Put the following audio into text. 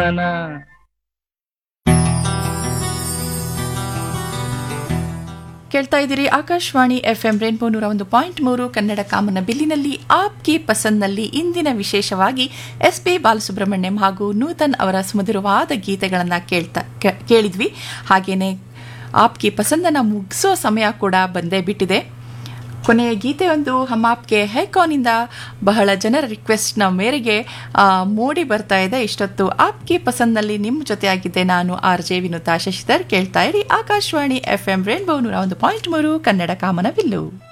ಕೇಳ್ತಾ ಇದ್ದೀರಿ Akashvani F M rainbow ನೂರ ಒಂದು ಪಾಯಿಂಟ್ ಮೂರು ಕನ್ನಡ ಕಾಮನ ಬಿಲ್ಲಿನಲ್ಲಿ ಆಪ್ಗೆ ಪಸಂದ್ನಲ್ಲಿ ಇಂದಿನ ವಿಶೇಷವಾಗಿ ಎಸ್ ಪಿ ಬಾಲಸುಬ್ರಹ್ಮಣ್ಯಂ ಹಾಗೂ ನೂತನ್ ಅವರ ಸುಮಧುರವಾದ ಗೀತೆಗಳನ್ನು ಕೇಳ್ತಾ ಕೆ- ಕೇಳಿದ್ವಿ ಹಾಗೇನೆ ಆಪ್ಗೆ ಪಸಂದನ ಮುಗಿಸೋ ಸಮಯ ಕೂಡ ಬಂದೇ ಬಿಟ್ಟಿದೆ ಕೊನೆಯ ಗೀತೆಯೊಂದು ಹಮ್ ಆಪ್ಗೆ ಹೈಕಾನಿಂದ ಬಹಳ ಜನರ ರಿಕ್ವೆಸ್ಟ್ನ ಮೇರೆಗೆ ಆ, ಮೂಡಿ ಬರ್ತಾ ಇದೆ ಇಷ್ಟೊತ್ತು ಆಪ್ಗೆ ಪಸಂದ್ನಲ್ಲಿ ನಿಮ್ಮ ಜೊತೆಯಾಗಿದ್ದೆ ನಾನು ಆರ್ ಜೆ ವಿನುತಾ ಶಶಿಧರ್ ಕೇಳ್ತಾ ಇರಿ ಆಕಾಶವಾಣಿ ಎಫ್ ಎಂ ರೇನ್ಬೋ ನೂರ ಒಂದು ಪಾಯಿಂಟ್ ಮೂರು ಕನ್ನಡ ಕಾಮನ ಬಿಲ್ಲು